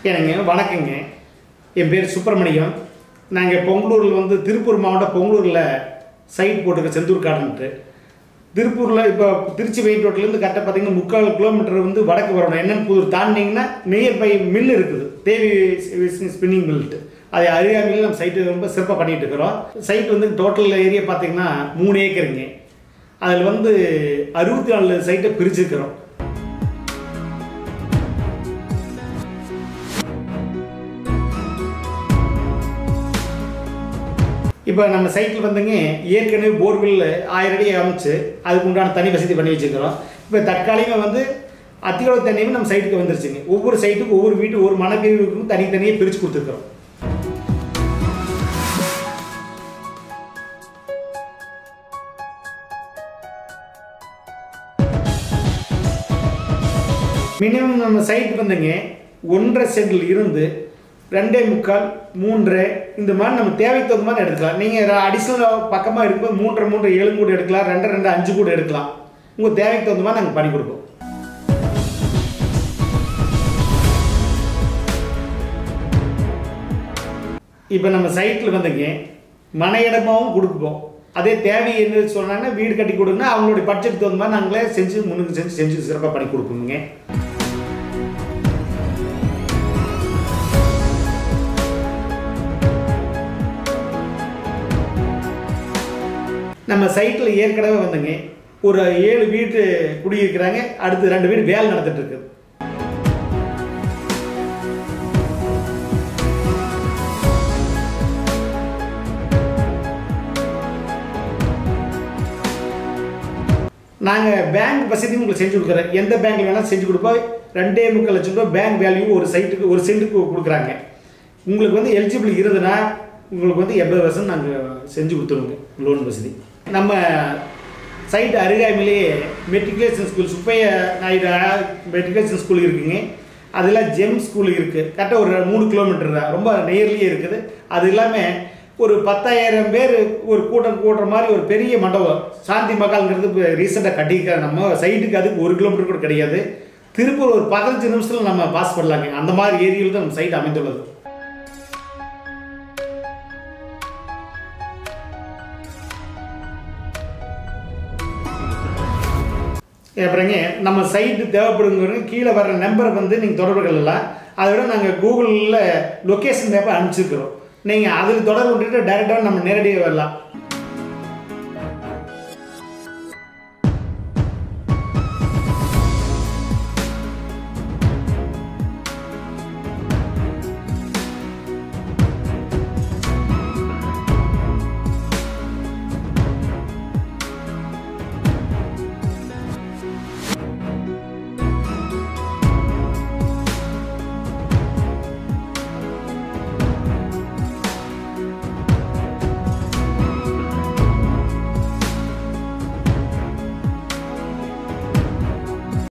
ஏனுங்க வணக்கங்க என் பேர் சுப்பிரமணியம் நாங்கள் பொங்கலூரில் வந்து திருப்பூர் மாவட்டம் பொங்கலூரில் சைட் போட்டிருக்க செந்தூர் காடுன்ட்டு திருப்பூரில் இப்போ திருச்சி மெயின் ரோட்லேருந்து கரெக்டாக பார்த்தீங்கன்னா முக்கால் கிலோமீட்டர் வந்து வடக்கு வரணும் என்னன்னு புதூர் தாண்டிங்கன்னா நியர்பை மில் இருக்குது தேவி ஸ்பின்னிங் மில்ட்டு அது அருகாமையில் நம்ம சைட்டு ரொம்ப சிறப்பாக பண்ணிகிட்டு இருக்கிறோம் சைட் வந்து டோட்டல் ஏரியா பார்த்தீங்கன்னா மூணு ஏக்கருங்க அதில் வந்து அறுபத்தி நாலு சைட்டை பிரிச்சிருக்கிறோம் இப்போ நம்ம சைட்டில் வந்துங்க ஏற்கனவே போர்வெல் ஆயிரம் அடி அமைச்சு அதுக்கு உண்டான தனி வசதி பண்ணி வச்சுக்கிறோம் இப்போ தற்காலிகமாக வந்து அத்தியோட தண்ணியும் நம்ம சைட்டுக்கு வந்துருச்சுங்க ஒவ்வொரு சைட்டுக்கும் ஒவ்வொரு வீட்டு ஒரு மனப்பிரிவுக்கும் தனித்தனியாக பிரித்து கொடுத்துருக்குறோம் மினிமம் நம்ம சைட் வந்துங்க ஒன்றரை சென்டில் இருந்து ரெண்டே முக்கால் மூன்றரை இந்த மாதிரி நம்ம தேவைக்கு தகுந்த மாதிரி எடுக்கலாம் நீங்கள் அடிஷ்னல் பக்கமாக இருக்கும்போது மூன்றரை மூன்று ஏழு கூட எடுக்கலாம் ரெண்டு ரெண்டு அஞ்சு கூட எடுக்கலாம் உங்கள் தேவைக்கு தகுந்த மாதிரி நாங்கள் பண்ணி கொடுப்போம் இப்போ நம்ம சைட்டில் வந்துங்க மன இடமாவும் கொடுப்போம் அதே தேவை என்ன சொன்னாங்கன்னா வீடு கட்டி கொடுங்கன்னா அவங்களுடைய பட்ஜெட் தகுந்த மாதிரி நாங்களே செஞ்சு முன்னுக்கு செஞ்சு செஞ்சு சிறப்பாக பண்ணி கொடுப்போமுங்க நம்ம சைட்டில் ஏற்கனவே வந்துங்க ஒரு ஏழு வீட்டு குடியிருக்கிறாங்க அடுத்து ரெண்டு வீடு வேலை நடந்துட்டு இருக்கு நாங்கள் பேங்க் வசதியும் உங்களுக்கு செஞ்சு கொடுக்குறோம் எந்த பேங்க்ல வேணாலும் செஞ்சு கொடுப்போம் ரெண்டே முக்கால் லட்சம் ரூபாய் பேங்க் வேல்யூ ஒரு சைட்டுக்கு ஒரு சென்ட்டுக்கு கொடுக்குறாங்க உங்களுக்கு வந்து எலிஜிபிள் இருந்ததுன்னா உங்களுக்கு வந்து எண்பது பர்சன்ட் நாங்கள் செஞ்சு கொடுத்துருவோங்க லோன் வசதி நம்ம சைட் அருகாமையிலேயே matriculation school Subbaiya Naidu matriculation school இருக்குங்க அதில் ஜெம் ஸ்கூல் இருக்குது கரெக்டாக ஒரு மூணு கிலோமீட்டர் தான் ரொம்ப நியர்லியே இருக்குது அது இல்லாமல் ஒரு பத்தாயிரம் பேர் ஒரு கூட்டம் கூட்டுற மாதிரி ஒரு பெரிய மண்டபம் சாந்தி மகால்ங்கிறது இப்போ ரீசெண்டாக கட்டியிருக்காங்க நம்ம சைட்டுக்கு அதுக்கு ஒரு கிலோமீட்டர் கூட கிடையாது திருப்பூர் ஒரு பதினஞ்சு நிமிஷத்தில் நம்ம பாஸ் பண்ணலாங்க அந்த மாதிரி ஏரியாவில் தான் நம்ம சைட் அமைந்துள்ளது அப்புறங்க நம்ம சைட்டு தேவைப்படுங்கிறது கீழே வர்ற நம்பரை வந்து நீங்கள் தொடர்பு கொள்ளலாம் அதை விட நாங்கள் கூகுளில் லொக்கேஷன் மேப்பை அனுப்பிச்சிருக்கிறோம் நீங்கள் அதில் தொடர்பு விட்டுட்டு டைரெக்டாக நம்ம நேரடியாக வரலாம்